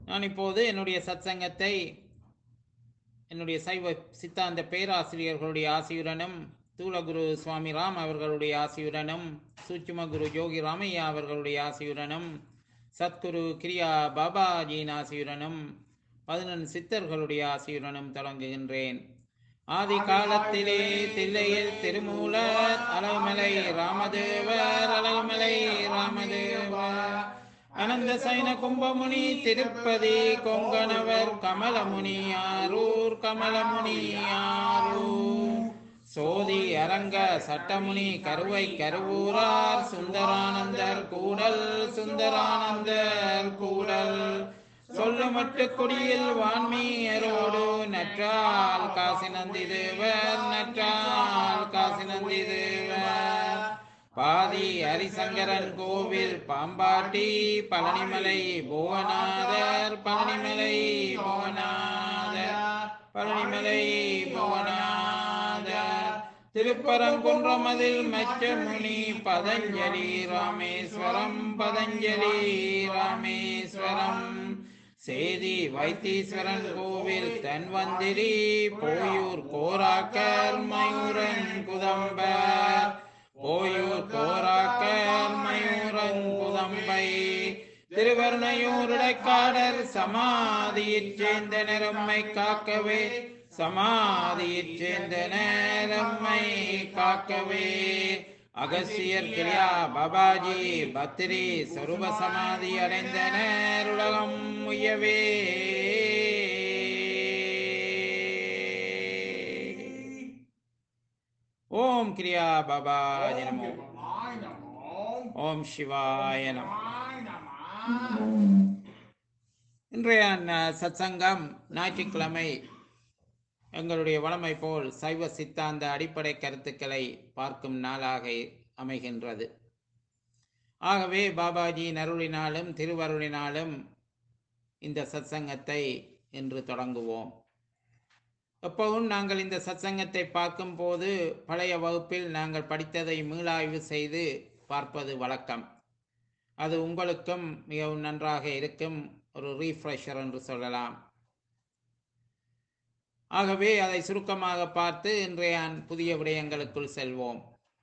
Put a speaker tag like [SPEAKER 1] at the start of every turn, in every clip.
[SPEAKER 1] நான் இப்போது என்னுடைய சத்சங்கத்தை என்னுடைய சைவ சித்தாந்த பேராசிரியர்களுடைய ஆசியுடனும் தூலகுரு சுவாமி ராம் அவர்களுடைய ஆசியுடனும் சூட்சும குரு யோகி ராமையா அவர்களுடைய ஆசியுடனும் சத்குரு கிரியா பாபாஜியின் ஆசியுடனும் பதினொன்று சித்தர்களுடைய ஆசியுடனும் தொடங்குகின்றேன் ஆதி காலத்திலே தில்லையில் திருமூலர் அழகுமலை ராமதேவர் அழகுமலை ராமதேவர் அனந்த சைன கும்பமுனி திருப்பதி கொங்கணவர் கமலமுனி ஆரூர் கமலமுனி ஆரூர் சோதி அரங்க சட்டமுனி கருவை கருவூரார் சுந்தரானந்தர் கூடல் சுந்தரானந்தர் கூடல் சொல்லுமட்டு குடியில் வான்மீயரோடு நற்றால் காசி நந்தி தேவர் நற்றால் காசி நந்தி தேவர் பாதி ஹரிசங்கரன் கோவில் பாம்பாட்டி பழனிமலை புவனாதர் பழனிமலை புவனாதர் பழனிமலை புவனாதர் திருப்பரங்குன்றமதில் மச்சமுனி பதஞ்சலி ராமேஸ்வரம் பதஞ்சலி ராமேஸ்வரம் சேதி வைத்தீஸ்வரன் கோவில் தன்வந்திரி போயூர் கோராக்கர் மயூரன் குதம்பர் போயூர் கோராக்கர் மயூரன் குதம்பை திருவர்ணையூருடைக்காடர் சமாதியிற் சேர்ந்த நிறம்மை காக்கவே சமாதியிற் சேர்ந்த நேரம்மை காக்கவே அகசியர் கிரியா பாபாஜி பத்திரி சொரூப சமாதி அடைந்தனர் உலகம் உயவே ஓம் கிரியா பாபாஜி நமோ ஓம் சிவாய நமோ இன்றைய ந- சத்சங்கம் ஞாயிற்றுக்கிழமை எங்களுடைய வளமை போல் சைவ சித்தாந்த அடிப்படை கருத்துக்களை பார்க்கும் நாளாக அமைகின்றது ஆகவே பாபாஜியின் அருளினாலும் திருவருளினாலும் இந்த சத்சங்கத்தை இன்று தொடங்குவோம் எப்பவும் நாங்கள் இந்த சத்சங்கத்தை பார்க்கும்போது பழைய வகுப்பில் நாங்கள் படித்ததை மீளாய்வு செய்து பார்ப்பது வழக்கம் அது உங்களுக்கும் மிகவும் நன்றாக இருக்கும் ஒரு ரீஃப்ரெஷர் என்று சொல்லலாம் ஆகவே அதை சுருக்கமாக பார்த்து இன்றைய புதிய விடயங்களுக்குள் செல்வோம்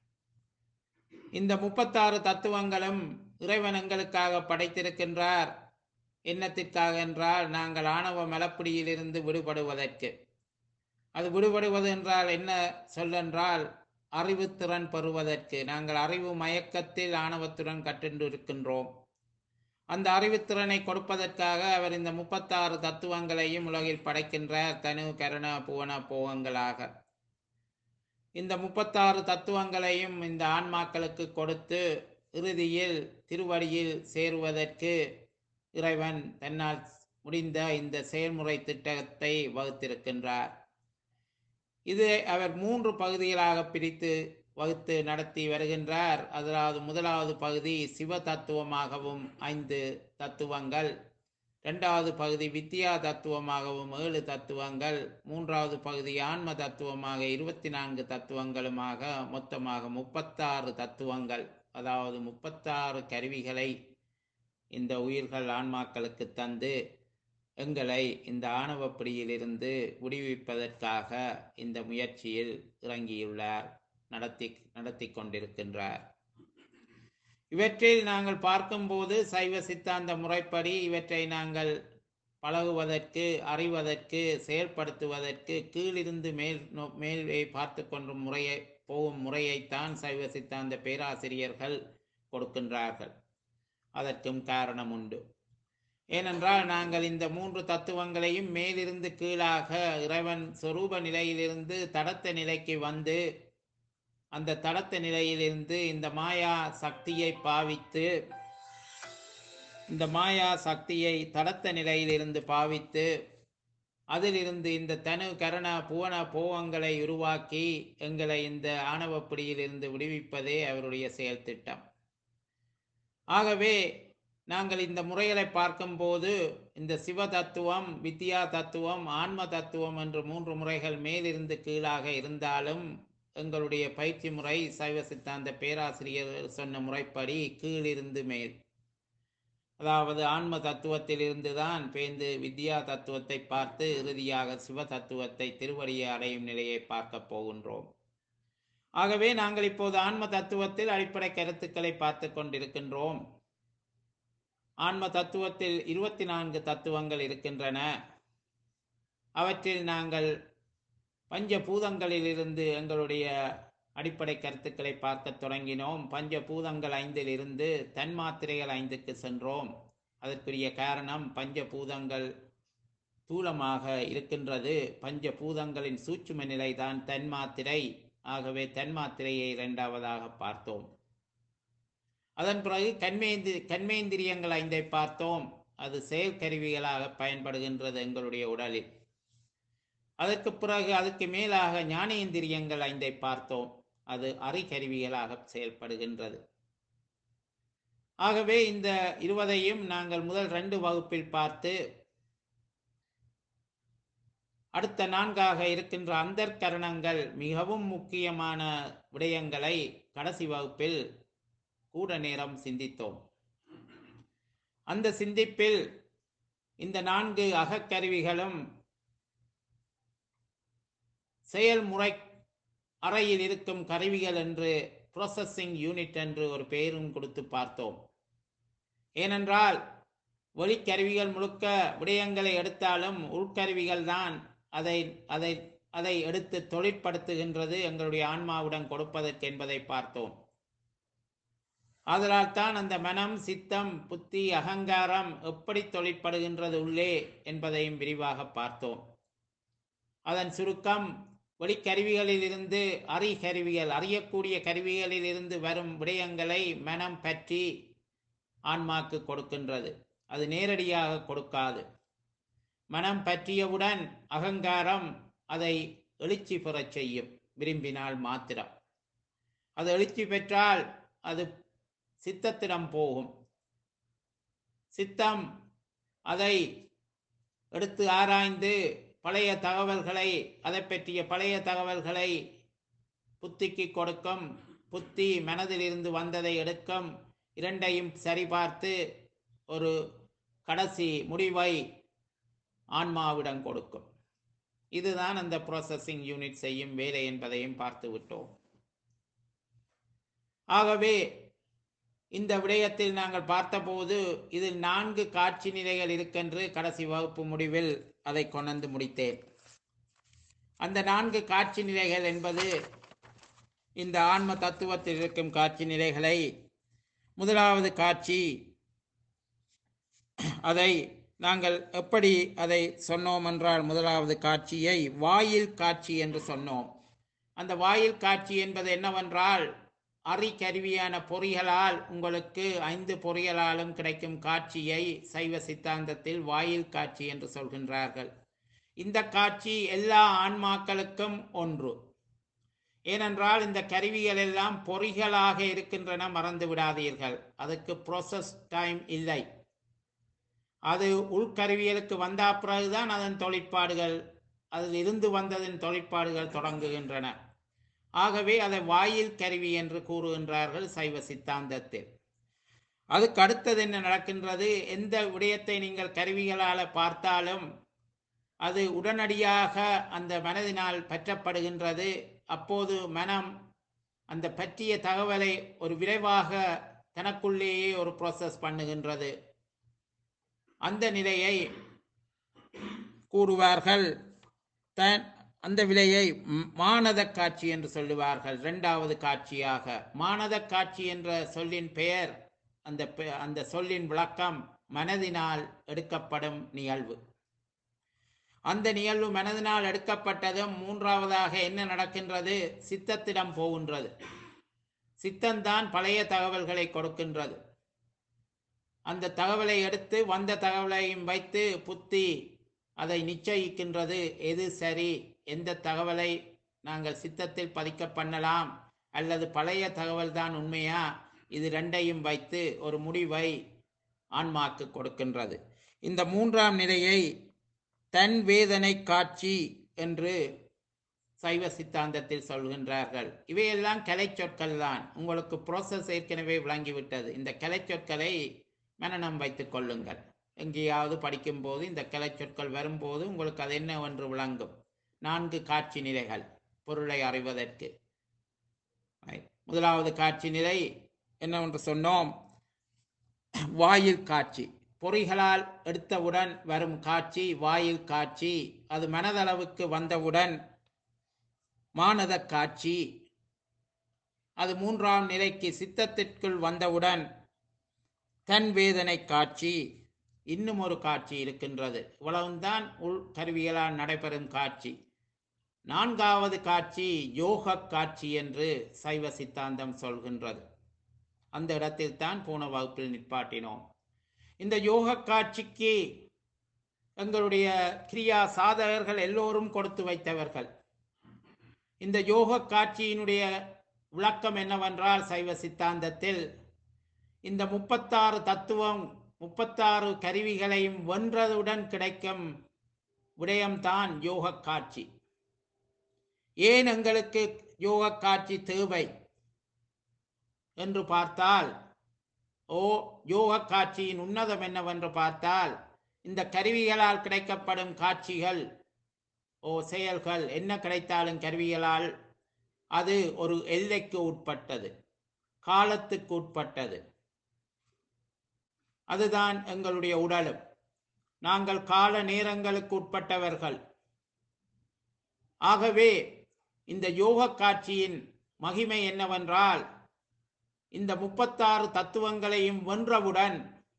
[SPEAKER 1] இந்த முப்பத்தாறு தத்துவங்களும் இறைவன் எங்களுக்காக படைத்திருக்கின்றார் என்னத்திற்காக என்றால் நாங்கள் ஆணவ மலப்பிடியிலிருந்து விடுபடுவதற்கு அது விடுபடுவது என்றால் என்ன சொல்லென்றால் அறிவுத்திறன் பெறுவதற்கு நாங்கள் அறிவு மயக்கத்தில் ஆணவத்துடன் கற்றுண்டு இருக்கின்றோம் அந்த அறிவுத்திறனை கொடுப்பதற்காக அவர் இந்த முப்பத்தாறு தத்துவங்களையும் உலகில் படைக்கின்றார் தனு கரண புவன போகங்களாக இந்த முப்பத்தாறு தத்துவங்களையும் இந்த ஆன்மாக்களுக்கு கொடுத்து இறுதியில் திருவடியில் சேருவதற்கு இறைவன் தன்னால் முடிந்த இந்த செயல்முறை திட்டத்தை வகுத்திருக்கின்றார் இது அவர் மூன்று பகுதிகளாக பிரித்து வகுத்து நடத்தி வருகின்றார் அதாவது முதலாவது பகுதி சிவ தத்துவமாகவும் ஐந்து தத்துவங்கள் இரண்டாவது பகுதி வித்யா தத்துவமாகவும் ஏழு தத்துவங்கள் மூன்றாவது பகுதி ஆன்ம தத்துவமாக இருபத்தி நான்கு தத்துவங்களுமாக மொத்தமாக முப்பத்தாறு தத்துவங்கள் அதாவது முப்பத்தாறு கருவிகளை இந்த உயிர்கள் ஆன்மாக்களுக்கு தந்து எங்களை இந்த ஆணவப்பிடியிலிருந்து விடுவிப்பதற்காக இந்த முயற்சியில் இறங்கியுள்ளார் நடத்தி நடத்தி கொண்டிருக்கின்றார் இவற்றில் நாங்கள் பார்க்கும்போது சைவ சித்தாந்த முறைப்படி இவற்றை நாங்கள் பழகுவதற்கு அறிவதற்கு செயல்படுத்துவதற்கு கீழிருந்து மேல் நோ- மேலே பார்த்து கொண்டு முறையை போகும் முறையைத்தான் சைவ சித்தாந்த பேராசிரியர்கள் கொடுக்கின்றார்கள் அதற்கும் காரணம் உண்டு ஏனென்றால் நாங்கள் இந்த மூன்று தத்துவங்களையும் மேலிருந்து கீழாக இறைவன் சொரூப நிலையிலிருந்து தடத்த நிலைக்கு வந்து அந்த தடத்த நிலையிலிருந்து இந்த மாயா சக்தியை பாவித்து இந்த மாயா சக்தியை தடத்த நிலையிலிருந்து பாவித்து அதிலிருந்து இந்த தனு கரண புவன போவங்களை உருவாக்கி எங்களை இந்த ஆணவப்பிடியிலிருந்து விடுவிப்பதே அவருடைய செயல் திட்டம் ஆகவே நாங்கள் இந்த முறைகளை பார்க்கும்போது இந்த சிவ தத்துவம் வித்யா தத்துவம் ஆன்ம தத்துவம் என்று மூன்று முறைகள் மேலிருந்து கீழாக இருந்தாலும் எங்களுடைய பயிற்சி முறை சைவ சித்தாந்த பேராசிரியர் சொன்ன முறைப்படி கீழிருந்து மேல் அதாவது ஆன்ம தத்துவத்திலிருந்து தான் பேந்து வித்யா தத்துவத்தை பார்த்து இறுதியாக சிவ தத்துவத்தை திருவடியை அடையும் நிலையை பார்க்க போகின்றோம் ஆகவே நாங்கள் இப்போது ஆன்ம தத்துவத்தில் அடிப்படை கருத்துக்களை பார்த்து கொண்டிருக்கின்றோம் ஆன்ம தத்துவத்தில் இருபத்தி நான்கு தத்துவங்கள் இருக்கின்றன அவற்றில் நாங்கள் பஞ்ச பூதங்களிலிருந்து எங்களுடைய அடிப்படை கருத்துக்களை பார்க்க தொடங்கினோம் பஞ்ச பூதங்கள் ஐந்தில் இருந்து தன்மாத்திரைகள் ஐந்துக்கு சென்றோம் அதற்குரிய காரணம் பஞ்ச பூதங்கள் தூலமாக இருக்கின்றது பஞ்ச பூதங்களின் சூட்சும நிலைதான் தன்மாத்திரை ஆகவே தன்மாத்திரையை இரண்டாவதாக பார்த்தோம் அதன் பிறகு கண்மேந்தி கண்மேந்திரியங்கள் ஐந்தை பார்த்தோம் அது செயற்கருவிகளாக பயன்படுகின்றது எங்களுடைய உடலில் அதற்கு பிறகு அதுக்கு மேலாக ஞானேந்திரியங்கள் ஐந்தை பார்த்தோம் அது அறிகருவிகளாக செயல்படுகின்றது ஆகவே இந்த இருவதையும் நாங்கள் முதல் ரெண்டு வகுப்பில் பார்த்து அடுத்த நான்காக இருக்கின்ற அந்தர்கரணங்கள் மிகவும் முக்கியமான விடயங்களை கடைசி வகுப்பில் கூட நேரம் சிந்தித்தோம் அந்த சிந்திப்பில் இந்த நான்கு அகக்கருவிகளும் செயல்முறை அறையில் இருக்கும் கருவிகள் என்று ப்ராசஸிங் யூனிட் என்று ஒரு பெயரும் கொடுத்து பார்த்தோம் ஏனென்றால் ஒளிக்கருவிகள் முழுக்க விடயங்களை எடுத்தாலும் உள்கருவிகள் தான் அதை அதை அதை எடுத்து தொழிற்படுத்துகின்றது எங்களுடைய ஆன்மாவுடன் கொடுப்பதற்கு என்பதை பார்த்தோம் ஆதலால் தான் அந்த மனம் சித்தம் புத்தி அகங்காரம் எப்படி தொழிற்படுகின்றது உள்ளே என்பதையும் விரிவாக பார்த்தோம் அதன் சுருக்கம் ஒளிக்கருவிகளில் இருந்து அறி கருவிகள் அறியக்கூடிய கருவிகளில் இருந்து வரும் விடயங்களை மனம் பற்றி ஆன்மாக்கு கொடுக்கின்றது அது நேரடியாக கொடுக்காது மனம் பற்றியவுடன் அகங்காரம் அதை எழுச்சி பெறச் செய்யும் விரும்பினால் மாத்திரம் அது எழுச்சி பெற்றால் அது சித்தத்திடம் போகும் சித்தம் அதை எடுத்து ஆராய்ந்து பழைய தகவல்களை அதை பற்றிய பழைய தகவல்களை புத்திக்கு கொடுக்கும் புத்தி மனதிலிருந்து வந்ததை எடுக்கும் இரண்டையும் சரிபார்த்து ஒரு கடைசி முடிவை ஆன்மாவிடம் கொடுக்கும் இதுதான் அந்த ப்ராசஸிங் யூனிட் செய்யும் வேலை என்பதையும் பார்த்து விட்டோம் ஆகவே இந்த விடயத்தில் நாங்கள் பார்த்தபோது இதில் நான்கு காட்சி நிலைகள் இருக்கென்று கடைசி வகுப்பு முடிவில் அதை கொண்டு முடித்தேன் அந்த நான்கு காட்சி நிலைகள் என்பது இந்த ஆன்ம தத்துவத்தில் இருக்கும் காட்சி நிலைகளை முதலாவது காட்சி அதை நாங்கள் எப்படி அதை சொன்னோம் என்றால் முதலாவது காட்சியை வாயில் காட்சி என்று சொன்னோம் அந்த வாயில் காட்சி என்பது என்னவென்றால் அறிகருவியான பொறிகளால் உங்களுக்கு ஐந்து பொறிகளாலும் கிடைக்கும் காட்சியை சைவ சித்தாந்தத்தில் வாயில் காட்சி என்று சொல்கின்றார்கள் இந்த காட்சி எல்லா ஆன்மாக்களுக்கும் ஒன்று ஏனென்றால் இந்த கருவிகள் எல்லாம் பொறிகளாக இருக்கின்றன மறந்து விடாதீர்கள் அதுக்கு ப்ரோசஸ் டைம் இல்லை அது உள்கருவியலுக்கு வந்த பிறகுதான் அதன் தொழிற்பாடுகள் அதில் இருந்து வந்ததின் தொழிற்பாடுகள் தொடங்குகின்றன ஆகவே அதை வாயில் கருவி என்று கூறுகின்றார்கள் சைவ சித்தாந்தத்தில் அதுக்கு அடுத்தது என்ன நடக்கின்றது எந்த விடயத்தை நீங்கள் கருவிகளால் பார்த்தாலும் அது உடனடியாக அந்த மனதினால் பற்றப்படுகின்றது அப்போது மனம் அந்த பற்றிய தகவலை ஒரு விரைவாக தனக்குள்ளேயே ஒரு ப்ராசஸ் பண்ணுகின்றது அந்த நிலையை கூறுவார்கள் தன் அந்த விலையை மானத காட்சி என்று சொல்லுவார்கள் இரண்டாவது காட்சியாக மானத காட்சி என்ற சொல்லின் பெயர் அந்த அந்த சொல்லின் விளக்கம் மனதினால் எடுக்கப்படும் நிகழ்வு அந்த நிகழ்வு மனதினால் எடுக்கப்பட்டதும் மூன்றாவதாக என்ன நடக்கின்றது சித்தத்திடம் போகின்றது சித்தந்தான் பழைய தகவல்களை கொடுக்கின்றது அந்த தகவலை எடுத்து வந்த தகவலையும் வைத்து புத்தி அதை நிச்சயிக்கின்றது எது சரி எந்த தகவலை நாங்கள் சித்தத்தில் பதிக்க பண்ணலாம் அல்லது பழைய தகவல் தான் உண்மையா இது ரெண்டையும் வைத்து ஒரு முடிவை ஆன்மாக்கு கொடுக்கின்றது இந்த மூன்றாம் நிலையை தன் வேதனை காட்சி என்று சைவ சித்தாந்தத்தில் சொல்கின்றார்கள் இவையெல்லாம் கலை சொற்கள் தான் உங்களுக்கு ப்ரோசஸ் ஏற்கனவே விளங்கிவிட்டது இந்த கலை சொற்களை மனனம் வைத்துக் கொள்ளுங்கள் எங்கேயாவது படிக்கும்போது இந்த கிளை சொற்கள் வரும்போது உங்களுக்கு அது என்னவென்று விளங்கும் நான்கு காட்சி நிலைகள் பொருளை அறிவதற்கு Right. முதலாவது காட்சி நிலை என்னவென்று சொன்னோம் வாயில் காட்சி பொறிகளால் எடுத்தவுடன் வரும் காட்சி வாயில் காட்சி அது மனதளவுக்கு வந்தவுடன் மானத காட்சி அது மூன்றாம் நிலைக்கு சித்தத்திற்குள் வந்தவுடன் தன் வேதனை காட்சி இன்னும் ஒரு காட்சி இருக்கின்றது இவ்வளவுதான் உள் கருவிகளால் நடைபெறும் காட்சி நான்காவது காட்சி யோக காட்சி என்று சைவ சித்தாந்தம் சொல்கின்றது அந்த இடத்தில் தான் போன வகுப்பில் நிற்பாட்டினோம் இந்த யோக காட்சிக்கு எங்களுடைய கிரியா சாதகர்கள் எல்லோரும் கொடுத்து வைத்தவர்கள் இந்த யோக காட்சியினுடைய விளக்கம் என்னவென்றால் சைவ சித்தாந்தத்தில் இந்த முப்பத்தாறு தத்துவம் முப்பத்தாறு கருவிகளையும் வென்றதுடன் கிடைக்கும் விடயம்தான் யோக காட்சி ஏன் எங்களுக்கு யோக காட்சி தேவை என்று பார்த்தால் ஓ யோக காட்சியின் உன்னதம் என்னவென்று பார்த்தால் இந்த கருவிகளால் கிடைக்கப்படும் காட்சிகள் ஓ செயல்கள் என்ன கிடைத்தாலும் கருவிகளால் அது ஒரு எல்லைக்கு உட்பட்டது காலத்துக்கு உட்பட்டது அதுதான் எங்களுடைய உடலும் நாங்கள் கால நேரங்களுக்கு உட்பட்டவர்கள் ஆகவே இந்த யோக காட்சியின் மகிமை என்னவென்றால் இந்த முப்பத்தாறு தத்துவங்களையும் வென்றவுடன்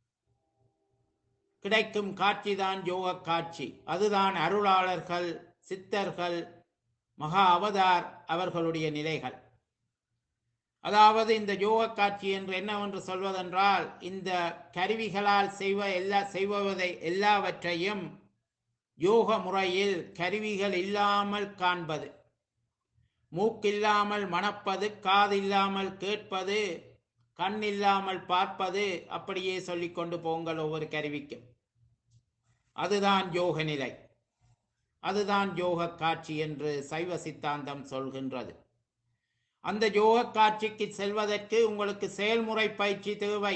[SPEAKER 1] கிடைக்கும் காட்சிதான் யோக காட்சி அதுதான் அருளாளர்கள் சித்தர்கள் மகா அவதார் அவர்களுடைய நிலைகள் அதாவது இந்த யோக காட்சி என்று என்னவென்று சொல்வதென்றால் இந்த கருவிகளால் செய்வ எல்லா செய்வதை எல்லாவற்றையும் யோக முறையில் கருவிகள் இல்லாமல் காண்பது மூக்கில்லாமல் மணப்பது காது இல்லாமல் கேட்பது கண் இல்லாமல் பார்ப்பது அப்படியே சொல்லிக் கொண்டு போங்கள் ஒவ்வொரு கருவிக்கும் அதுதான் யோக நிலை அதுதான் யோக காட்சி என்று சைவ சித்தாந்தம் சொல்கின்றது அந்த யோக காட்சிக்கு செல்வதற்கு உங்களுக்கு செயல்முறை பயிற்சி தேவை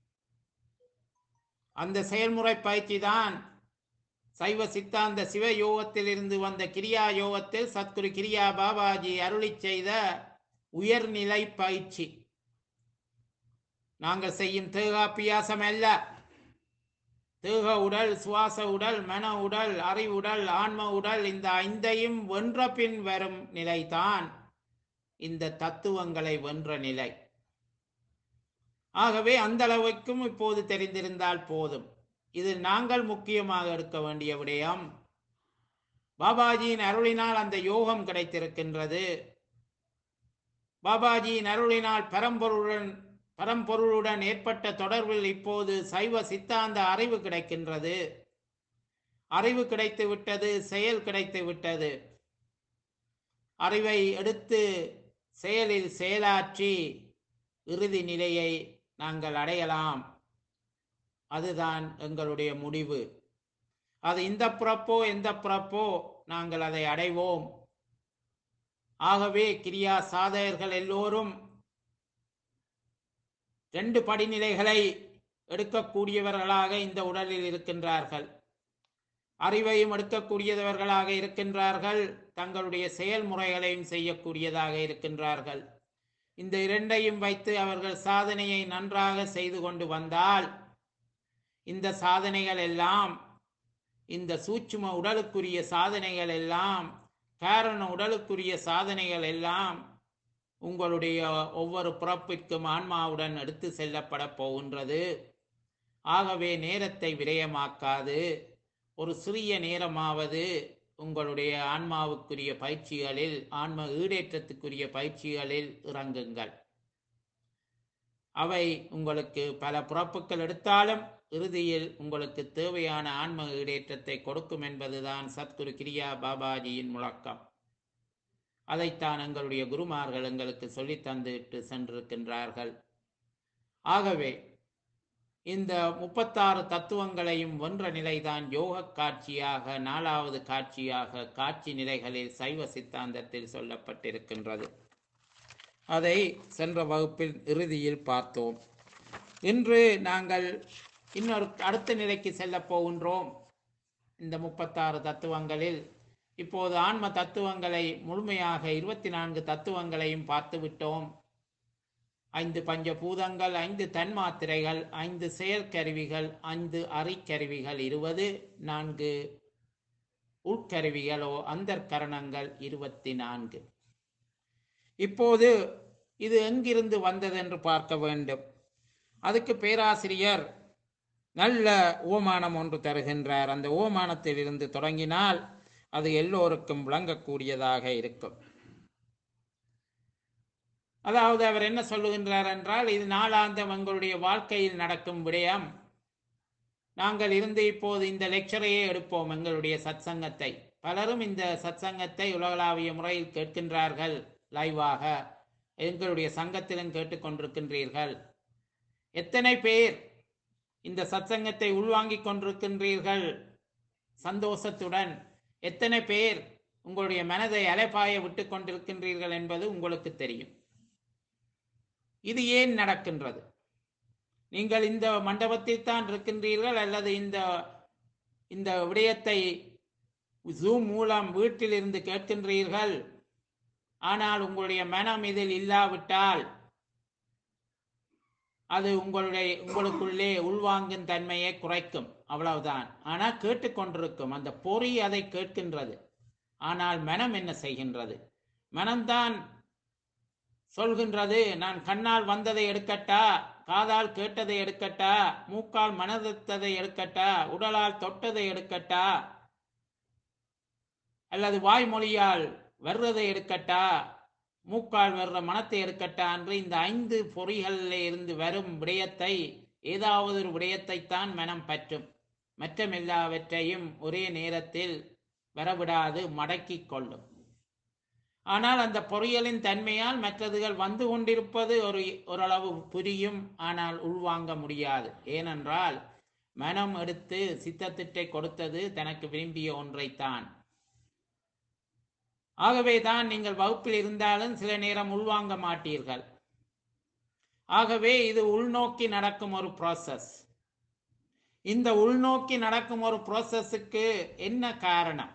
[SPEAKER 1] அந்த செயல்முறை பயிற்சி தான் சைவ சித்தாந்த சிவ யோகத்தில் இருந்து வந்த கிரியா யோகத்தில் சத்குரு கிரியா பாபாஜி அருளி செய்த உயர்நிலை பயிற்சி நாங்கள் செய்யும் தேகாபியாசம் அல்ல தேக உடல் சுவாச உடல் மன உடல் அறிவுடல் ஆன்ம உடல் இந்த ஐந்தையும் வென்ற பின் வரும் நிலைதான் இந்த தத்துவங்களை வென்ற நிலை ஆகவே அந்த அளவுக்கும் இப்போது தெரிந்திருந்தால் போதும் இது நாங்கள் முக்கியமாக எடுக்க வேண்டிய விடயம் பாபாஜியின் அருளினால் அந்த யோகம் கிடைத்திருக்கின்றது பாபாஜியின் அருளினால் பரம்பொருளுடன் பரம்பொருளுடன் ஏற்பட்ட தொடர்பில் இப்போது சைவ சித்தாந்த அறிவு கிடைக்கின்றது அறிவு கிடைத்து விட்டது செயல் கிடைத்து விட்டது அறிவை எடுத்து செயலில் செயலாற்றி இறுதி நிலையை நாங்கள் அடையலாம் அதுதான் எங்களுடைய முடிவு அது இந்த பிறப்போ எந்த பிறப்போ நாங்கள் அதை அடைவோம் ஆகவே கிரியா சாதகர்கள் எல்லோரும் ரெண்டு படிநிலைகளை எடுக்கக்கூடியவர்களாக இந்த உடலில் இருக்கின்றார்கள் அறிவையும் எடுக்கக்கூடியவர்களாக இருக்கின்றார்கள் தங்களுடைய செயல்முறைகளையும் செய்யக்கூடியதாக இருக்கின்றார்கள் இந்த இரண்டையும் வைத்து அவர்கள் சாதனையை நன்றாக செய்து கொண்டு வந்தால் இந்த சாதனைகள் எல்லாம் இந்த சூட்சும உடலுக்குரிய சாதனைகள் எல்லாம் காரண உடலுக்குரிய சாதனைகள் எல்லாம் உங்களுடைய ஒவ்வொரு பிறப்பிற்கும் ஆன்மாவுடன் எடுத்து செல்லப்பட போகின்றது ஆகவே நேரத்தை விரயமாக்காது ஒரு சிறிய நேரமாவது உங்களுடைய ஆன்மாவுக்குரிய பயிற்சிகளில் ஆன்ம ஈடேற்றத்துக்குரிய பயிற்சிகளில் இறங்குங்கள் அவை உங்களுக்கு பல பிறப்புகள் எடுத்தாலும் இறுதியில் உங்களுக்கு தேவையான ஆன்ம ஈடேற்றத்தை கொடுக்கும் என்பதுதான் சத்குரு கிரியா பாபாஜியின் முழக்கம் அதைத்தான் எங்களுடைய குருமார்கள் எங்களுக்கு சொல்லித் தந்துவிட்டு சென்றிருக்கின்றார்கள் ஆகவே இந்த முப்பத்தாறு தத்துவங்களையும் வென்ற நிலைதான் யோக காட்சியாக நாலாவது காட்சியாக காட்சி நிலைகளில் சைவ சித்தாந்தத்தில் சொல்லப்பட்டிருக்கின்றது அதை சென்ற வகுப்பில் இறுதியில் பார்த்தோம் இன்று நாங்கள் இன்னொரு அடுத்த நிலைக்கு செல்ல போகின்றோம் இந்த முப்பத்தாறு தத்துவங்களில் இப்போது ஆன்ம தத்துவங்களை முழுமையாக இருபத்தி நான்கு தத்துவங்களையும் பார்த்து விட்டோம் ஐந்து பஞ்சபூதங்கள் ஐந்து தன்மாத்திரைகள் ஐந்து செயற்கருவிகள் ஐந்து அறிக்கருவிகள் இருபது நான்கு உட்கருவிகளோ அந்தர்கரணங்கள் இருபத்தி நான்கு இப்போது இது எங்கிருந்து வந்தது என்று பார்க்க வேண்டும் அதுக்கு பேராசிரியர் நல்ல ஓமானம் ஒன்று தருகின்றார் அந்த ஓமானத்தில் இருந்து தொடங்கினால் அது எல்லோருக்கும் விளங்கக்கூடியதாக இருக்கும் அதாவது அவர் என்ன சொல்லுகின்றார் என்றால் இது நாளாந்தம் எங்களுடைய வாழ்க்கையில் நடக்கும் விடயம் நாங்கள் இருந்து இப்போது இந்த லெக்சரையே எடுப்போம் எங்களுடைய சத்சங்கத்தை பலரும் இந்த சத்சங்கத்தை உலகளாவிய முறையில் கேட்கின்றார்கள் லைவாக எங்களுடைய சங்கத்திலும் கேட்டுக்கொண்டிருக்கின்றீர்கள் எத்தனை பேர் இந்த சத்சங்கத்தை உள்வாங்கிக் கொண்டிருக்கின்றீர்கள் சந்தோஷத்துடன் எத்தனை பேர் உங்களுடைய மனதை அலைபாய விட்டு கொண்டிருக்கின்றீர்கள் என்பது உங்களுக்கு தெரியும் இது ஏன் நடக்கின்றது நீங்கள் இந்த மண்டபத்தில் தான் இருக்கின்றீர்கள் அல்லது இந்த இந்த விடயத்தை ஜூம் மூலம் வீட்டில் இருந்து கேட்கின்றீர்கள் ஆனால் உங்களுடைய மனம் இதில் இல்லாவிட்டால் அது உங்களுடைய உங்களுக்குள்ளே உள்வாங்கும் தன்மையை குறைக்கும் அவ்வளவுதான் ஆனால் கேட்டுக்கொண்டிருக்கும் அந்த பொறி அதை கேட்கின்றது ஆனால் மனம் என்ன செய்கின்றது மனம்தான் சொல்கின்றது நான் கண்ணால் வந்ததை எடுக்கட்டா காதால் கேட்டதை எடுக்கட்டா மூக்கால் மனதத்ததை எடுக்கட்டா உடலால் தொட்டதை எடுக்கட்டா அல்லது வாய்மொழியால் வர்றதை எடுக்கட்டா மூக்கால் வர்ற மனத்தை எடுக்கட்டா என்று இந்த ஐந்து பொறிகளில் இருந்து வரும் விடயத்தை ஏதாவது ஒரு விடயத்தைத்தான் மனம் பற்றும் மற்றமெல்லாவற்றையும் ஒரே நேரத்தில் வரவிடாது மடக்கிக் கொள்ளும் ஆனால் அந்த பொறியலின் தன்மையால் மற்றதுகள் வந்து கொண்டிருப்பது ஒரு ஓரளவு புரியும் ஆனால் உள்வாங்க முடியாது ஏனென்றால் மனம் எடுத்து சித்தத்திட்டை கொடுத்தது தனக்கு விரும்பிய ஒன்றைத்தான் ஆகவே தான் நீங்கள் வகுப்பில் இருந்தாலும் சில நேரம் உள்வாங்க மாட்டீர்கள் ஆகவே இது உள்நோக்கி நடக்கும் ஒரு ப்ராசஸ் இந்த உள்நோக்கி நடக்கும் ஒரு ப்ராசஸுக்கு என்ன காரணம்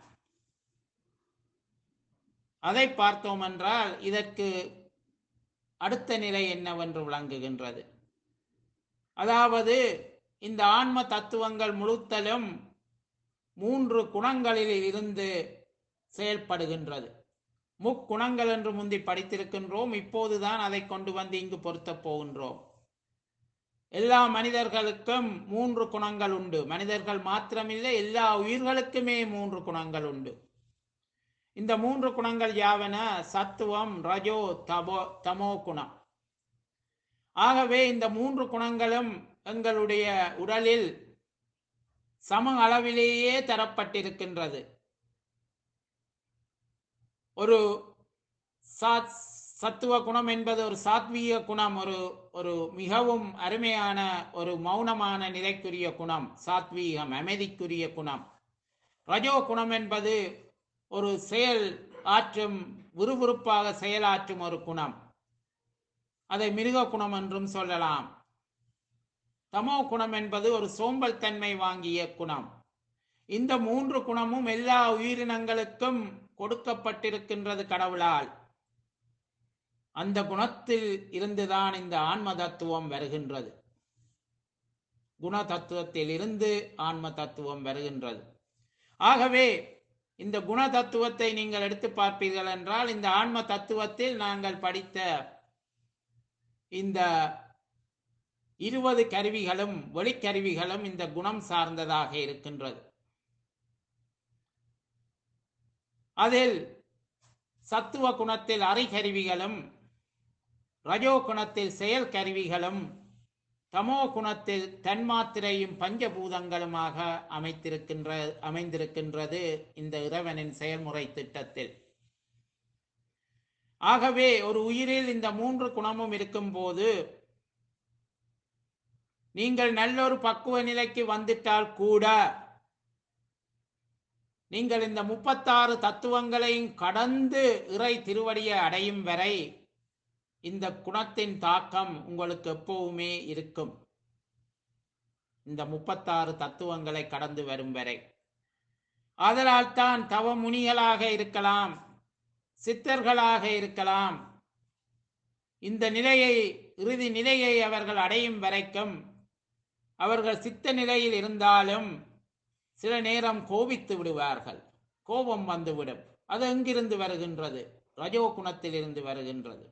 [SPEAKER 1] அதை பார்த்தோம் என்றால் இதற்கு அடுத்த நிலை என்னவென்று விளங்குகின்றது அதாவது இந்த ஆன்ம தத்துவங்கள் முழுத்தலும் மூன்று குணங்களில் இருந்து செயல்படுகின்றது முக்குணங்கள் என்று முந்தி படித்திருக்கின்றோம் இப்போதுதான் அதை கொண்டு வந்து இங்கு பொருத்தப் போகின்றோம் எல்லா மனிதர்களுக்கும் மூன்று குணங்கள் உண்டு மனிதர்கள் மாத்திரமில்லை எல்லா உயிர்களுக்குமே மூன்று குணங்கள் உண்டு இந்த மூன்று குணங்கள் யாவன சத்துவம் ரஜோ தபோ தமோ குணம் ஆகவே இந்த மூன்று குணங்களும் எங்களுடைய உடலில் சம அளவிலேயே தரப்பட்டிருக்கின்றது ஒரு சாத் சத்துவ குணம் என்பது ஒரு சாத்வீக குணம் ஒரு ஒரு மிகவும் அருமையான ஒரு மௌனமான நிலைக்குரிய குணம் சாத்வீகம் அமைதிக்குரிய குணம் ரஜோ குணம் என்பது ஒரு செயல் ஆற்றும் விறுவிறுப்பாக செயலாற்றும் ஒரு குணம் அதை மிருக குணம் என்றும் சொல்லலாம் தமோ குணம் என்பது ஒரு சோம்பல் தன்மை வாங்கிய குணம் இந்த மூன்று குணமும் எல்லா உயிரினங்களுக்கும் கொடுக்கப்பட்டிருக்கின்றது கடவுளால் அந்த குணத்தில் இருந்துதான் இந்த ஆன்ம தத்துவம் வருகின்றது குண தத்துவத்தில் இருந்து ஆன்ம தத்துவம் வருகின்றது ஆகவே இந்த குண தத்துவத்தை நீங்கள் எடுத்து பார்ப்பீர்கள் என்றால் இந்த ஆன்ம தத்துவத்தில் நாங்கள் படித்த இந்த இருபது கருவிகளும் ஒளிக்கருவிகளும் இந்த குணம் சார்ந்ததாக இருக்கின்றது அதில் சத்துவ குணத்தில் அறிகருவிகளும் ரஜோ குணத்தில் செயல் கருவிகளும் தமோ குணத்தில் தன்மாத்திரையும் பஞ்சபூதங்களுமாக அமைத்திருக்கின்ற அமைந்திருக்கின்றது இந்த இறைவனின் செயல்முறை திட்டத்தில் ஆகவே ஒரு உயிரில் இந்த மூன்று குணமும் இருக்கும்போது நீங்கள் நல்லொரு பக்குவ நிலைக்கு வந்துட்டால் கூட நீங்கள் இந்த முப்பத்தாறு தத்துவங்களையும் கடந்து இறை திருவடியை அடையும் வரை இந்த குணத்தின் தாக்கம் உங்களுக்கு எப்பவுமே இருக்கும் இந்த முப்பத்தாறு தத்துவங்களை கடந்து வரும் வரை ஆதலால் தான் தவ முனிகளாக இருக்கலாம் சித்தர்களாக இருக்கலாம் இந்த நிலையை இறுதி நிலையை அவர்கள் அடையும் வரைக்கும் அவர்கள் சித்த நிலையில் இருந்தாலும் சில நேரம் கோபித்து விடுவார்கள் கோபம் வந்துவிடும் அது எங்கிருந்து வருகின்றது ரஜோ குணத்திலிருந்து வருகின்றது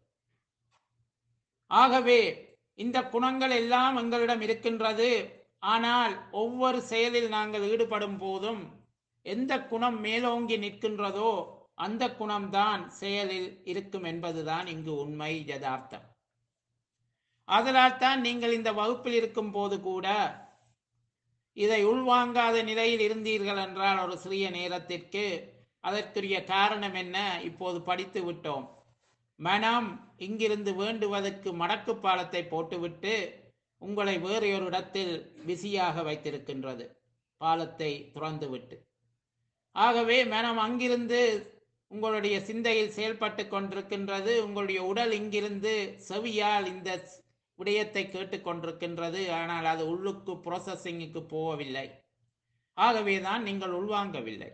[SPEAKER 1] ஆகவே இந்த குணங்கள் எல்லாம் எங்களிடம் இருக்கின்றது ஆனால் ஒவ்வொரு செயலில் நாங்கள் ஈடுபடும் போதும் எந்த குணம் மேலோங்கி நிற்கின்றதோ அந்த குணம்தான் செயலில் இருக்கும் என்பதுதான் இங்கு உண்மை யதார்த்தம் அதனால் தான் நீங்கள் இந்த வகுப்பில் இருக்கும் போது கூட இதை உள்வாங்காத நிலையில் இருந்தீர்கள் என்றால் ஒரு சிறிய நேரத்திற்கு அதற்குரிய காரணம் என்ன இப்போது படித்து விட்டோம் மனம் இங்கிருந்து வேண்டுவதற்கு மடக்கு பாலத்தை போட்டுவிட்டு உங்களை வேறு ஒரு இடத்தில் பிஸியாக வைத்திருக்கின்றது பாலத்தை துறந்துவிட்டு ஆகவே மனம் அங்கிருந்து உங்களுடைய சிந்தையில் செயல்பட்டு கொண்டிருக்கின்றது உங்களுடைய உடல் இங்கிருந்து செவியால் இந்த விடயத்தை கேட்டுக்கொண்டிருக்கின்றது ஆனால் அது உள்ளுக்கு ப்ரோசஸிங்குக்கு போகவில்லை ஆகவே தான் நீங்கள் உள்வாங்கவில்லை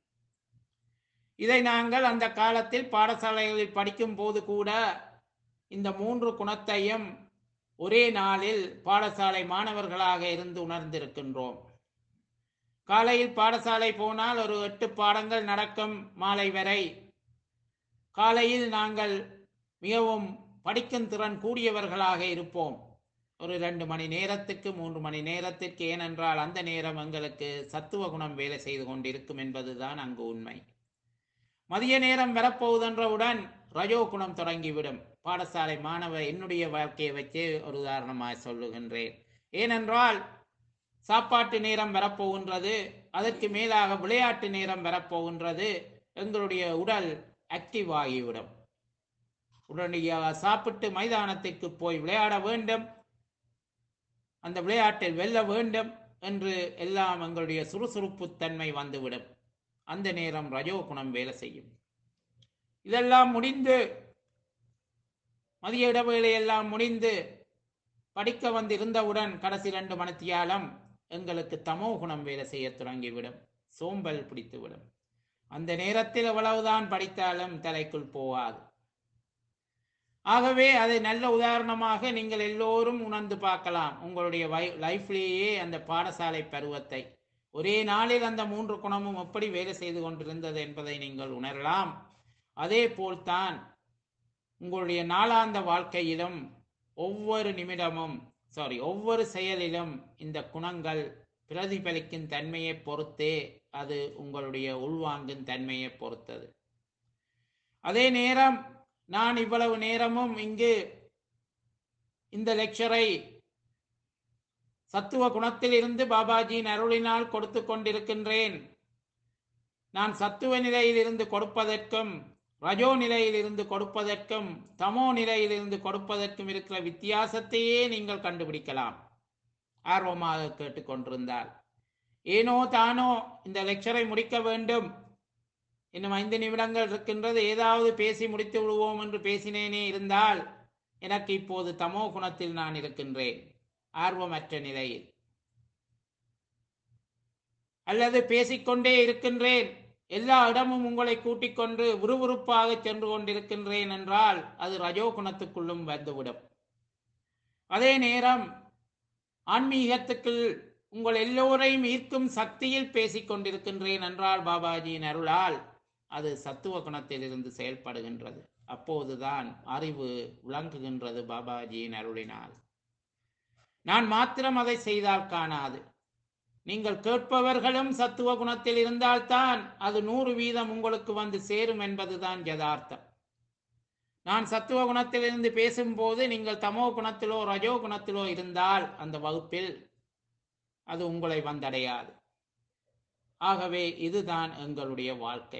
[SPEAKER 1] இதை நாங்கள் அந்த காலத்தில் பாடசாலைகளில் படிக்கும் போது கூட இந்த மூன்று குணத்தையும் ஒரே நாளில் பாடசாலை மாணவர்களாக இருந்து உணர்ந்திருக்கின்றோம் காலையில் பாடசாலை போனால் ஒரு எட்டு பாடங்கள் நடக்கும் மாலை வரை காலையில் நாங்கள் மிகவும் படிக்கும் திறன் கூடியவர்களாக இருப்போம் ஒரு ரெண்டு மணி நேரத்துக்கு மூன்று மணி நேரத்திற்கு ஏனென்றால் அந்த நேரம் எங்களுக்கு சத்துவ குணம் வேலை செய்து கொண்டிருக்கும் என்பதுதான் அங்கு உண்மை மதிய நேரம் வரப்போகுதென்றவுடன் ரஜோ குணம் தொடங்கிவிடும் பாடசாலை மாணவர் என்னுடைய வாழ்க்கையை வச்சே ஒரு உதாரணமாக சொல்லுகின்றேன் ஏனென்றால் சாப்பாட்டு நேரம் வரப்போகின்றது அதற்கு மேலாக விளையாட்டு நேரம் வரப்போகின்றது எங்களுடைய உடல் ஆக்டிவ் ஆகிவிடும் உடனடியாக சாப்பிட்டு மைதானத்திற்கு போய் விளையாட வேண்டும் அந்த விளையாட்டில் வெல்ல வேண்டும் என்று எல்லாம் எங்களுடைய சுறுசுறுப்பு தன்மை வந்துவிடும் அந்த நேரம் ரஜோ குணம் வேலை செய்யும் இதெல்லாம் முடிந்து மதிய இடைவேளை எல்லாம் முடிந்து படிக்க வந்து இருந்தவுடன் கடைசி ரெண்டு மணித்தியாலம் எங்களுக்கு தமோ குணம் வேலை செய்ய தொடங்கிவிடும் சோம்பல் பிடித்துவிடும் அந்த நேரத்தில் எவ்வளவுதான் படித்தாலும் தலைக்குள் போகாது ஆகவே அதை நல்ல உதாரணமாக நீங்கள் எல்லோரும் உணர்ந்து பார்க்கலாம் உங்களுடைய லைஃப்லேயே அந்த பாடசாலை பருவத்தை ஒரே நாளில் அந்த மூன்று குணமும் எப்படி வேலை செய்து கொண்டிருந்தது என்பதை நீங்கள் உணரலாம் அதே போல்தான் உங்களுடைய நாளாந்த வாழ்க்கையிலும் ஒவ்வொரு நிமிடமும் சாரி ஒவ்வொரு செயலிலும் இந்த குணங்கள் பிரதிபலிக்கும் தன்மையை பொறுத்தே அது உங்களுடைய உள்வாங்கும் தன்மையை பொறுத்தது அதே நேரம் நான் இவ்வளவு நேரமும் இங்கு இந்த லெக்சரை சத்துவ குணத்தில் இருந்து பாபாஜியின் அருளினால் கொடுத்து கொண்டிருக்கின்றேன் நான் சத்துவ நிலையில் இருந்து கொடுப்பதற்கும் ரஜோ நிலையில் இருந்து கொடுப்பதற்கும் தமோ நிலையில் இருந்து கொடுப்பதற்கும் இருக்கிற வித்தியாசத்தையே நீங்கள் கண்டுபிடிக்கலாம் ஆர்வமாக கேட்டுக்கொண்டிருந்தால் ஏனோ தானோ இந்த லெக்சரை முடிக்க வேண்டும் இன்னும் ஐந்து நிமிடங்கள் இருக்கின்றது ஏதாவது பேசி முடித்து விடுவோம் என்று பேசினேனே இருந்தால் எனக்கு இப்போது தமோ குணத்தில் நான் இருக்கின்றேன் ஆர்வமற்ற நிலையில் அல்லது பேசிக்கொண்டே இருக்கின்றேன் எல்லா இடமும் உங்களை கூட்டிக் கொண்டு விறுவிறுப்பாக சென்று கொண்டிருக்கின்றேன் என்றால் அது ரஜோ குணத்துக்குள்ளும் வந்துவிடும் அதே நேரம் ஆன்மீகத்துக்குள் உங்கள் எல்லோரையும் ஈர்க்கும் சக்தியில் பேசிக் கொண்டிருக்கின்றேன் என்றால் பாபாஜியின் அருளால் அது சத்துவ குணத்தில் இருந்து செயல்படுகின்றது அப்போதுதான் அறிவு விளங்குகின்றது பாபாஜியின் அருளினால் நான் மாத்திரம் அதை செய்தால் காணாது நீங்கள் கேட்பவர்களும் சத்துவ குணத்தில் இருந்தால்தான் அது நூறு வீதம் உங்களுக்கு வந்து சேரும் என்பதுதான் யதார்த்தம் நான் சத்துவ குணத்திலிருந்து பேசும்போது நீங்கள் தமோ குணத்திலோ ரஜோ குணத்திலோ இருந்தால் அந்த வகுப்பில் அது உங்களை வந்தடையாது ஆகவே இதுதான் எங்களுடைய வாழ்க்கை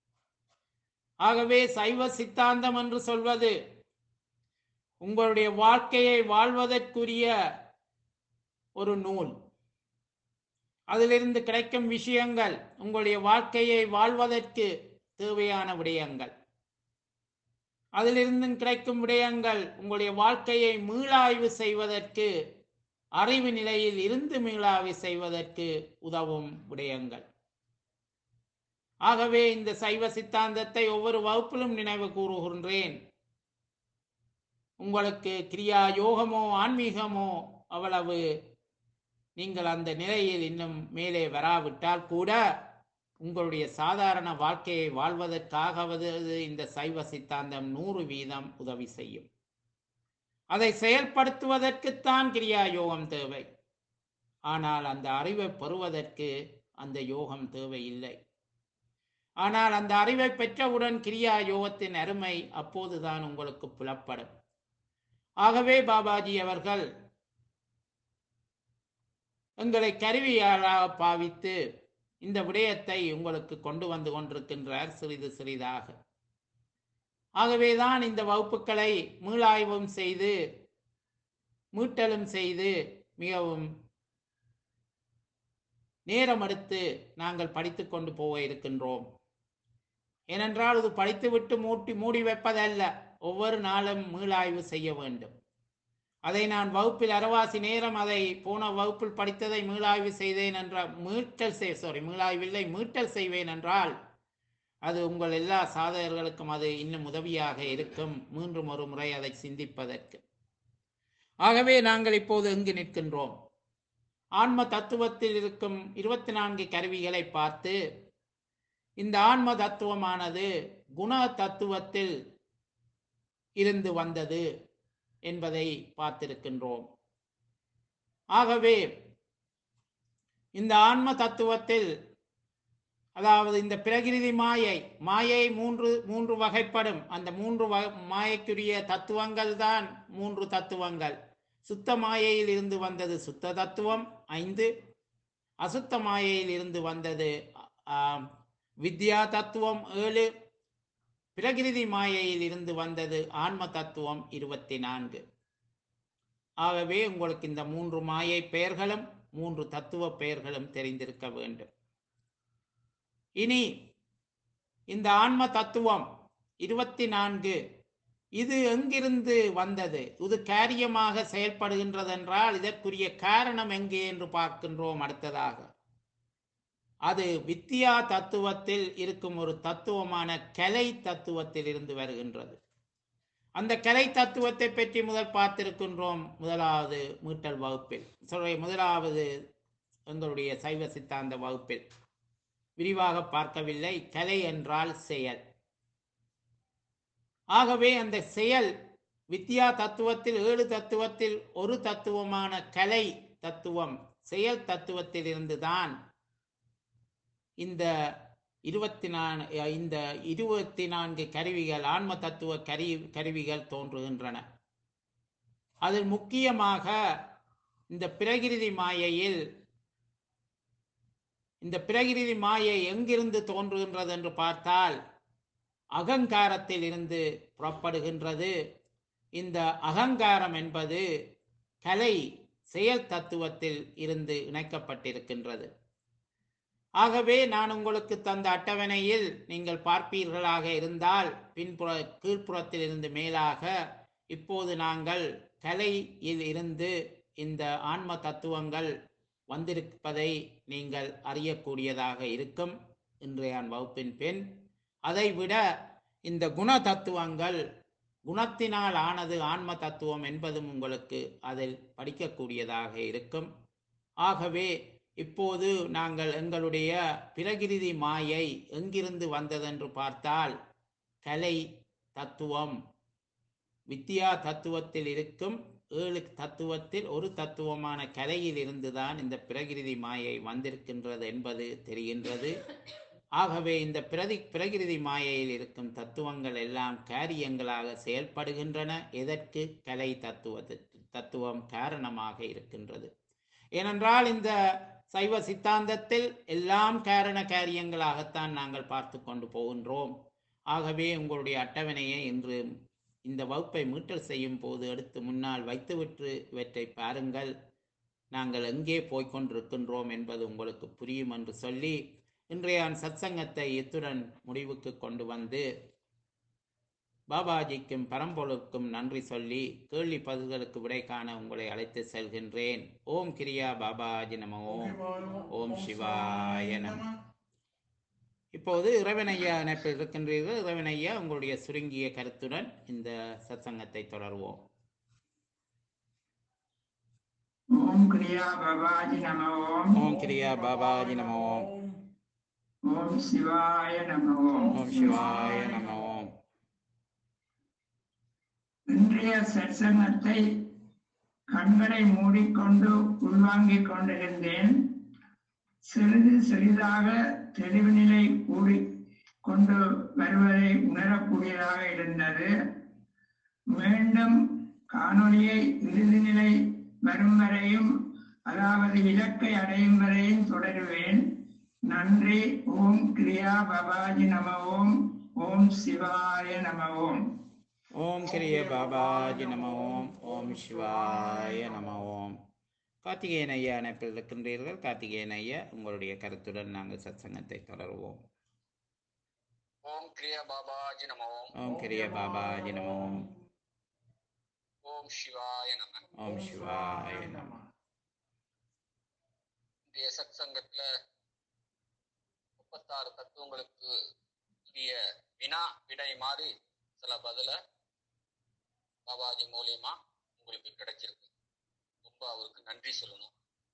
[SPEAKER 1] ஆகவே சைவ சித்தாந்தம் என்று சொல்வது உங்களுடைய வாழ்க்கையை வாழ்வதற்குரிய ஒரு நூல் அதிலிருந்து கிடைக்கும் விஷயங்கள் உங்களுடைய வாழ்க்கையை வாழ்வதற்கு தேவையான விடயங்கள் அதிலிருந்து கிடைக்கும் விடயங்கள் உங்களுடைய வாழ்க்கையை மீளாய்வு செய்வதற்கு அறிவு நிலையில் இருந்து மீளாவி செய்வதற்கு உதவும் விடயங்கள் ஆகவே இந்த சைவ சித்தாந்தத்தை ஒவ்வொரு வகுப்பிலும் நினைவு கூறுகின்றேன் உங்களுக்கு கிரியா யோகமோ ஆன்மீகமோ அவ்வளவு நீங்கள் அந்த நிலையில் இன்னும் மேலே வராவிட்டால் கூட உங்களுடைய சாதாரண வாழ்க்கையை வாழ்வதற்காகவது இந்த சைவ சித்தாந்தம் நூறு வீதம் உதவி செய்யும் அதை செயல்படுத்துவதற்குத்தான் கிரியா யோகம் தேவை ஆனால் அந்த அறிவை பெறுவதற்கு அந்த யோகம் தேவையில்லை ஆனால் அந்த அறிவை பெற்றவுடன் கிரியா யோகத்தின் அருமை அப்போதுதான் உங்களுக்கு புலப்படும் ஆகவே பாபாஜி அவர்கள் எங்களை கருவியாளாக பாவித்து இந்த விடயத்தை உங்களுக்கு கொண்டு வந்து கொண்டிருக்கின்றார் சிறிது சிறிதாக ஆகவேதான் இந்த வகுப்புகளை மீளாய்வும் செய்து மீட்டலும் செய்து மிகவும் நேரம் எடுத்து நாங்கள் படித்து கொண்டு போக இருக்கின்றோம் ஏனென்றால் இது படித்துவிட்டு மூட்டி மூடி வைப்பதல்ல ஒவ்வொரு நாளும் மீளாய்வு செய்ய வேண்டும் அதை நான் வகுப்பில் அரவாசி நேரம் அதை போன வகுப்பில் படித்ததை மீளாய்வு செய்தேன் என்ற மீட்டல் செய் சாரி மீளாய்வில்லை மீட்டல் செய்வேன் என்றால் அது உங்கள் எல்லா சாதகர்களுக்கும் அது இன்னும் உதவியாக இருக்கும் மீண்டும் ஒரு முறை அதை சிந்திப்பதற்கு ஆகவே நாங்கள் இப்போது எங்கு நிற்கின்றோம் ஆன்ம தத்துவத்தில் இருக்கும் இருபத்தி நான்கு கருவிகளை பார்த்து இந்த ஆன்ம தத்துவமானது குண தத்துவத்தில் இருந்து வந்தது என்பதை பார்த்திருக்கின்றோம் ஆகவே இந்த ஆன்ம தத்துவத்தில் அதாவது இந்த பிரகிருதி மாயை மாயை மூன்று மூன்று வகைப்படும் அந்த மூன்று வ- மாயைக்குரிய தத்துவங்கள் தான் மூன்று தத்துவங்கள் சுத்த மாயையில் இருந்து வந்தது சுத்த தத்துவம் ஐந்து அசுத்த மாயையில் இருந்து வந்தது ஆம், வித்யா தத்துவம் ஏழு பிரகிருதி மாயையில் இருந்து வந்தது ஆன்ம தத்துவம் இருபத்தி நான்கு ஆகவே உங்களுக்கு இந்த மூன்று மாயை பெயர்களும் மூன்று தத்துவ பெயர்களும் தெரிந்திருக்க வேண்டும் இனி இந்த ஆன்ம தத்துவம் இருபத்தி நான்கு இது எங்கிருந்து வந்தது இது காரியமாக செயல்படுகின்றதென்றால் இதற்குரிய காரணம் எங்கே என்று பார்க்கின்றோம் அடுத்ததாக அது வித்தியா தத்துவத்தில் இருக்கும் ஒரு தத்துவமான கலை தத்துவத்தில் இருந்து வருகின்றது அந்த கலை தத்துவத்தை பற்றி முதல் பார்த்திருக்கின்றோம் முதலாவது மீட்டல் வகுப்பில் sorry முதலாவது எங்களுடைய சைவ சித்தாந்த வகுப்பில் விரிவாக பார்க்கவில்லை கலை என்றால் செயல் ஆகவே அந்த செயல் வித்யா தத்துவத்தில் ஏழு தத்துவத்தில் ஒரு தத்துவமான கலை தத்துவம் செயல் தத்துவத்தில் இருந்துதான் இந்த இருபத்தி நான் இந்த இருபத்தி நான்கு கருவிகள் ஆன்ம தத்துவ கரு கருவிகள் தோன்றுகின்றன அதில் முக்கியமாக இந்த பிரகிருதி மாயையில் இந்த பிரகிருதி மாயை எங்கிருந்து தோன்றுகின்றது என்று பார்த்தால் அகங்காரத்தில் இருந்து புறப்படுகின்றது இந்த அகங்காரம் என்பது கலை செயல் தத்துவத்தில் இருந்து இணைக்கப்பட்டிருக்கின்றது ஆகவே நான் உங்களுக்கு தந்த அட்டவணையில் நீங்கள் பார்ப்பீர்களாக இருந்தால் பின்புற கீழ்ப்புறத்தில் இருந்து மேலாக இப்போது நாங்கள் கலையில் இருந்து இந்த ஆன்ம தத்துவங்கள் வந்திருப்பதை நீங்கள் அறியக்கூடியதாக இருக்கும் இன்றைய வகுப்பின் பெண் அதைவிட இந்த குண தத்துவங்கள் குணத்தினால் ஆனது ஆன்ம தத்துவம் என்பதும் உங்களுக்கு அதில் படிக்கக்கூடியதாக இருக்கும் ஆகவே இப்போது நாங்கள் எங்களுடைய பிரகிருதி மாயை எங்கிருந்து வந்ததென்று பார்த்தால் கலை தத்துவம் வித்யா தத்துவத்தில் இருக்கும் ஏழு தத்துவத்தில் ஒரு தத்துவமான கலையில் இருந்துதான் இந்த பிரகிருதி மாயை வந்திருக்கின்றது என்பது தெரிகின்றது ஆகவே இந்த பிரதி பிரகிருதி மாயையில் இருக்கும் தத்துவங்கள் எல்லாம் காரியங்களாக செயல்படுகின்றன எதற்கு கலை தத்துவ தத்துவம் காரணமாக இருக்கின்றது ஏனென்றால் இந்த சைவ சித்தாந்தத்தில் எல்லாம் காரண காரியங்களாகத்தான் நாங்கள் பார்த்து கொண்டு போகின்றோம் ஆகவே உங்களுடைய அட்டவணையை இன்று இந்த வகுப்பை மீட்டல் செய்யும் போது எடுத்து முன்னால் வைத்துவிட்டு இவற்றை பாருங்கள் நாங்கள் எங்கே போய்க்கொண்டிருக்கின்றோம் என்பது உங்களுக்கு புரியும் என்று சொல்லி இன்றைய சத்சங்கத்தை இத்துடன் முடிவுக்கு கொண்டு வந்து பாபாஜிக்கும் பரம்பொருளுக்கும் நன்றி சொல்லி கேள்வி பதில்களுக்கு விடை காண உங்களை அழைத்து செல்கின்றேன் ஓம் கிரியா பாபாஜி நம ஓம் ஓம் சிவாய நம இப்போது இறைவனையா இணைப்பில் இருக்கின்றீர்கள் இறைவனையா உங்களுடைய சுருங்கிய கருத்துடன் இந்த சத்சங்கத்தை தொடர்வோம்
[SPEAKER 2] ஓம் கிரியா பவாஜி நம ஓம்
[SPEAKER 1] ஓம் கிரியா பாபாஜி நம ஓம்
[SPEAKER 2] ஓம் சிவாய நம ஓம்
[SPEAKER 1] ஓம் சிவாய நம ஓம்
[SPEAKER 2] இன்றைய சற்சங்கத்தை கண்களை மூடிக்கொண்டு உள்வாங்கிக் கொண்டிருந்தேன் சிறிது சிறிதாக தெளிவு நிலை கூடி கொண்டு வருவதை உணரக்கூடியதாக இருந்தது மீண்டும் காணொளியை இறுதி நிலை வரும் வரையும் அதாவது இலக்கை அடையும் வரையும் தொடருவேன் நன்றி ஓம் கிரியா பபாஜி நம ஓம் ஓம் சிவாய நம ஓம்
[SPEAKER 1] ஓம் கிரிய பாபாஜி நம ஓம் ஓம் சிவாய நம ஓம் கார்த்திகேயன் ஐயா இணைப்பில் இருக்கின்றீர்கள் கார்த்திகேயன் ஐயா உங்களுடைய கருத்துடன் நாங்கள் சத்சங்கத்தை தொடருவோம்
[SPEAKER 3] ஓம் கிரியா பாபாஜி நம ஓம்
[SPEAKER 1] ஓம் கிரிய பாபாஜி நம ஓம்
[SPEAKER 3] ஓம் சிவாய நம
[SPEAKER 1] ஓம் சிவாய நம
[SPEAKER 3] இன்றைய சத் சங்கத்துல முப்பத்தாறு தத்துவங்களுக்கு உரிய வினா விடை மாதிரி சில பதில பாபாஜி மூலியமா உங்களுக்கு கிடைச்சிருக்கு ரொம்ப அவருக்கு நன்றி சொல்லணும்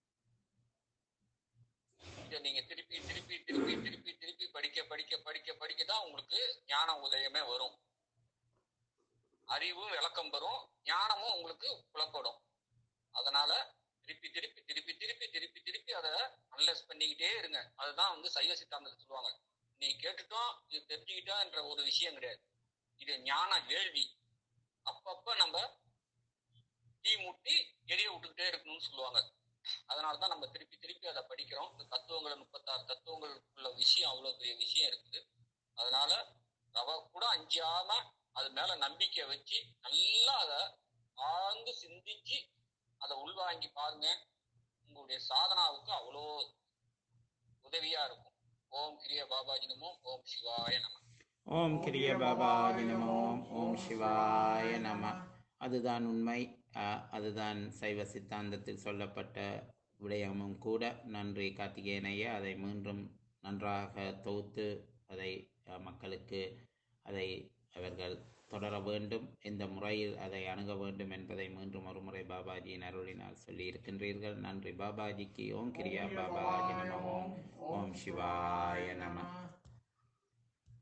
[SPEAKER 3] இதை நீங்க திருப்பி திருப்பி திருப்பி திருப்பி திருப்பி படிக்க படிக்க படிக்க படிக்க தான் உங்களுக்கு ஞான உதயமே வரும் அறிவும் விளக்கம் பெறும் ஞானமும் உங்களுக்கு புலப்படும் அதனால திருப்பி திருப்பி திருப்பி திருப்பி திருப்பி திருப்பி அதை அனலைஸ் பண்ணிக்கிட்டே இருங்க அதுதான் வந்து சைவ சித்தாந்தத்தை சொல்லுவாங்க நீ கேட்டுட்டோம் இது தெரிஞ்சுக்கிட்டோன்ற ஒரு விஷயம் கிடையாது இது ஞான வேள்வி அப்பப்ப நம்ம தீ மூட்டி எரிய விட்டுக்கிட்டே இருக்கணும்னு சொல்லுவாங்க அதனால தான் நம்ம திருப்பி திருப்பி அதை படிக்கிறோம் இந்த தத்துவங்கள் முப்பத்தாறு தத்துவங்களுக்குள்ள விஷயம் அவ்வளவு பெரிய விஷயம் இருக்குது அதனால ரவ கூட அஞ்சாம அது மேல நம்பிக்கை வச்சு நல்லா அதை ஆழ்ந்து சிந்திச்சு அதை உள்வாங்கி பாருங்க உங்களுடைய சாதனாவுக்கு அவ்வளோ உதவியா இருக்கும் ஓம் கிரிய பாபாஜி நமோ ஓம் சிவாய நம
[SPEAKER 1] ஓம் கிரிய பாபாஜி நம ஓம் ஓம் சிவாய நம அதுதான் உண்மை அஹ், அதுதான் சைவ சித்தாந்தத்தில் சொல்லப்பட்ட விடயமும் கூட நன்றி கார்த்திகேயன் ஐயா அதை மீண்டும் நன்றாக தொகுத்து அதை அஹ், மக்களுக்கு அதை அவர்கள் தொடர வேண்டும் எந்த முறையில் அதை அணுக வேண்டும் என்பதை மீண்டும் ஒரு முறை பாபாஜியின் அருளினால் சொல்லி இருக்கின்றீர்கள் நன்றி பாபாஜிக்கு ஓம் கிரியா பாபாஜி நம ஓம் ஓம் சிவாய நம